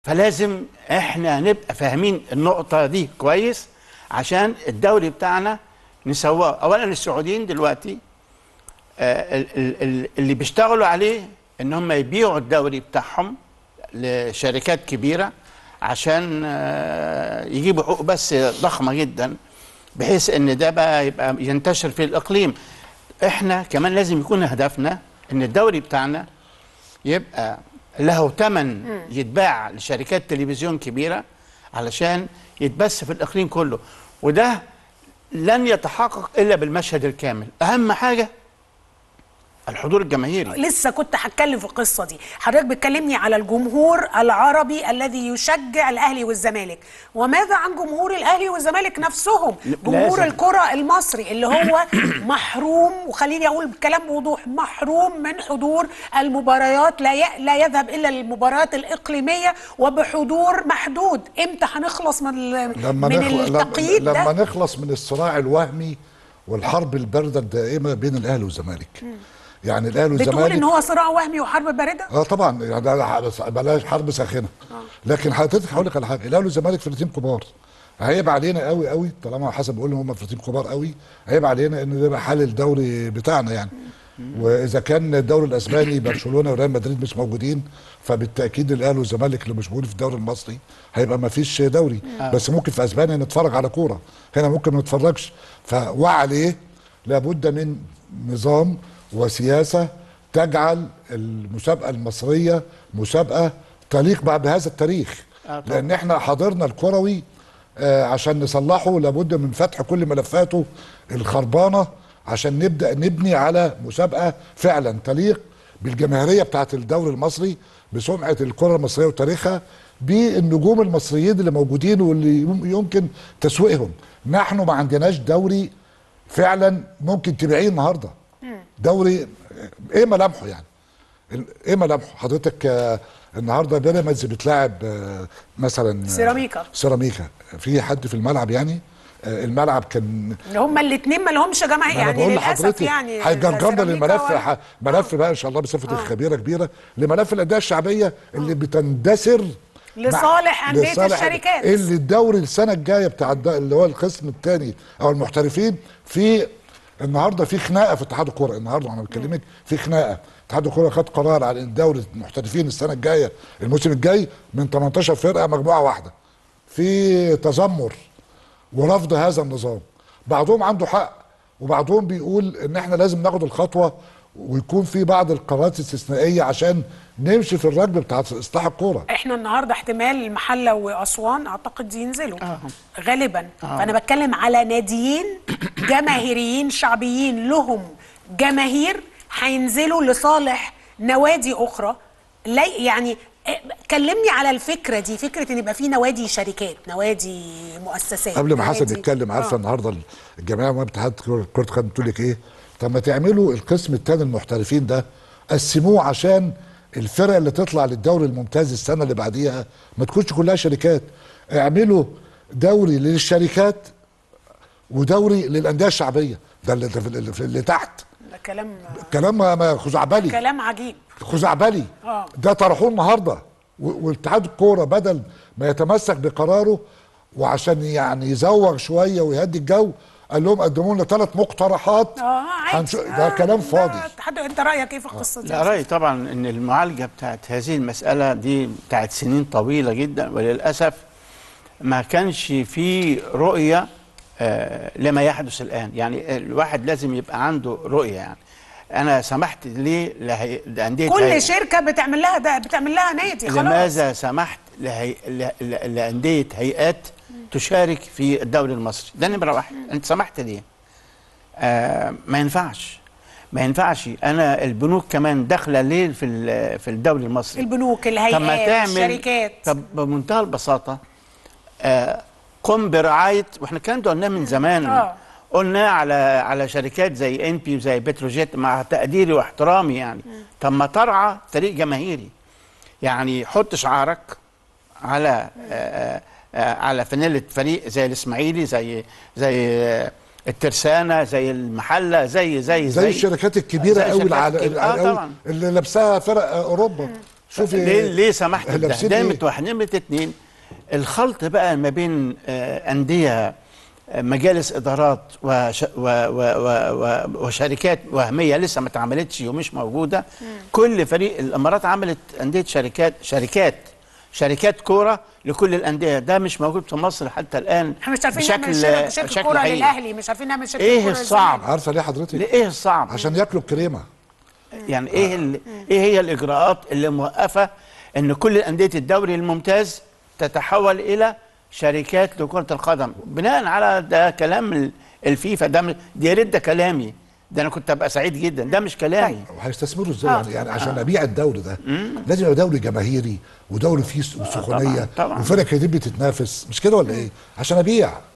فلازم احنا نبقى فاهمين النقطه دي كويس عشان الدوري بتاعنا نسواه اولا السعوديين دلوقتي آه، ال- ال- ال- اللي بيشتغلوا عليه ان هم يبيعوا الدوري بتاعهم لشركات كبيره عشان آه، يجيبوا حقوق بس ضخمه جدا بحيث ان ده بقى يبقى ينتشر في الاقليم احنا كمان لازم يكون هدفنا ان الدوري بتاعنا يبقى له ثمن يتباع لشركات تلفزيون كبيره علشان يتبث في الاقليم كله وده لن يتحقق الا بالمشهد الكامل اهم حاجه الحضور الجماهيري لسه كنت هتكلم في القصه دي حضرتك بتكلمني على الجمهور العربي الذي يشجع الاهلي والزمالك وماذا عن جمهور الاهلي والزمالك نفسهم جمهور لازم. الكره المصري اللي هو محروم وخليني اقول بكلام بوضوح محروم من حضور المباريات لا ي... لا يذهب الا للمباريات الاقليميه وبحضور محدود امتى هنخلص من ال... لما من نخل... التقييد لما, لما ده نخلص من الصراع الوهمي والحرب البارده الدائمه بين الاهلي والزمالك يعني الاهلي بتقول والزمالك ان هو صراع وهمي وحرب بارده اه طبعا يعني ده ح- بلاش حرب ساخنه لكن حضرتك هقول لك على حاجه الاهلي والزمالك فرقتين كبار عيب علينا قوي قوي طالما حسب بيقول ان هم فرقتين كبار قوي عيب علينا ان ده يبقى حال الدوري بتاعنا يعني واذا كان الدوري الاسباني برشلونه وريال مدريد مش موجودين فبالتاكيد الاهلي والزمالك اللي مش موجودين في الدوري المصري هيبقى ما فيش دوري بس ممكن في اسبانيا نتفرج على كوره هنا ممكن ما نتفرجش فوعليه لابد من نظام وسياسه تجعل المسابقه المصريه مسابقه تليق بقى بهذا التاريخ آه طبعاً. لان احنا حاضرنا الكروي آه عشان نصلحه لابد من فتح كل ملفاته الخربانه عشان نبدا نبني على مسابقه فعلا تليق بالجماهيريه بتاعه الدوري المصري بسمعه الكره المصريه وتاريخها بالنجوم المصريين اللي موجودين واللي يم- يمكن تسويقهم نحن ما عندناش دوري فعلا ممكن تبيعيه النهارده دوري ايه ملامحه يعني ال- ايه ملامحه حضرتك آه، النهارده بيراميدز بتلاعب آه، مثلا آه، سيراميكا. سيراميكا في حد في الملعب يعني آه، الملعب كان ان هما الاثنين ما لهمش جماعه ما انا يعني بقول للاسف لحضرتك يعني هيجرجرنا سيراميكا للملف ولا- ح- ملف بقى ان شاء الله بصفه خبيره كبيره لملف الانديه الشعبيه اللي بتندثر مع- لصالح أندية لصالح- الشركات. اللي الدوري السنه الجايه بتاع الد- اللي هو القسم الثاني او المحترفين في النهارده في خناقه في اتحاد الكوره النهارده انا بكلمك في خناقه اتحاد الكوره خد قرار على ان دوري المحترفين السنه الجايه الموسم الجاي من 18 فرقه مجموعه واحده في تذمر ورفض هذا النظام بعضهم عنده حق وبعضهم بيقول ان احنا لازم ناخد الخطوه ويكون في بعض القرارات الاستثنائيه عشان نمشي في الركب بتاع اصلاح الكوره احنا النهارده احتمال المحله واسوان اعتقد ينزلوا آه. غالبا آه. فانا بتكلم على ناديين جماهيريين شعبيين لهم جماهير هينزلوا لصالح نوادي اخرى لا يعني اه، كلمني على الفكره دي فكره ان يبقى في نوادي شركات نوادي مؤسسات قبل ما حسن نوادي- يتكلم عارفه آه. النهارده الجمعيه ما اتحاد كره كرة القدم بتقول لك ايه؟ طب ما تعملوا القسم الثاني المحترفين ده قسموه عشان الفرق اللي تطلع للدوري الممتاز السنه اللي بعديها ما تكونش كلها شركات اعملوا دوري للشركات ودوري للانديه الشعبيه ده اللي, اللي, اللي تحت ده كلام كلام ما- ما خزعبلي كلام عجيب خزعبلي آه. ده طرحوه النهارده و- واتحاد الكوره بدل ما يتمسك بقراره وعشان يعني يزوغ شويه ويهدي الجو قال لهم قدموا لنا ثلاث مقترحات اه عادي هنشو- ده كلام فاضي حد انت رايك ايه في القصه دي لا رأيي طبعا ان المعالجه بتاعت هذه المساله دي بتاعت سنين طويله جدا وللاسف ما كانش في رؤيه آه، لما يحدث الان يعني الواحد لازم يبقى عنده رؤيه يعني انا سمحت ليه لهي- لانديه هي- كل شركه بتعمل لها ده بتعمل لها نادي خلاص لماذا سمحت لهي... ل... ل... لانديه هيئات تشارك في الدوري المصري ده نمره واحد انت سمحت ليه آه ما ينفعش ما ينفعش انا البنوك كمان داخله ليه في ال- في الدوري المصري البنوك طب ما الهيئات تعمل الشركات طب بمنتهى البساطه آه قم برعايه واحنا الكلام ده قلناه من زمان آه. قلنا على على شركات زي ان بي وزي بتروجيت مع تقديري واحترامي يعني طب ما ترعى فريق جماهيري يعني حط شعارك على آه آه على فانيله فريق زي الاسماعيلي زي زي آه الترسانه زي المحله زي زي زي الشركات الكبيره زي قوي الشركات العال... الكبيرة. آه العال- طبعا اللي لابسها فرق اوروبا شوفي ليه ليه سمحت بده لابسين ده إيه؟ نمرة واحد نمرة اتنين الخلط بقى ما بين آه، أندية آه، مجالس إدارات وش و و و و وشركات وهمية لسه ما اتعملتش ومش موجودة كل فريق الإمارات عملت أندية شركات شركات شركات كورة لكل الأندية ده مش موجود في مصر حتى الآن احنا مش عارفين نعمل شركه شركه كوره حقيقي. للاهلي مش عارفين نعمل شركه إيه كورة الصعب؟ للزمالك. عارفه ليه حضرتك ليه ايه الصعب؟ عشان ياكلوا الكريمه يعني ايه ال- ايه هي الاجراءات اللي موقفه ان كل انديه الدوري الممتاز تتحول الى شركات لكره القدم بناء على ده كلام ال- الفيفا ده م- دي يا ريت ده كلامي ده انا كنت ابقى سعيد جدا ده مش كلامي وهيستثمروا ازاي آه. يعني, يعني عشان ابيع الدوري ده لازم يبقى دوري جماهيري ودوري فيه سخونيه طبعاً. وفرق كتير بتتنافس مش كده ولا ايه عشان ابيع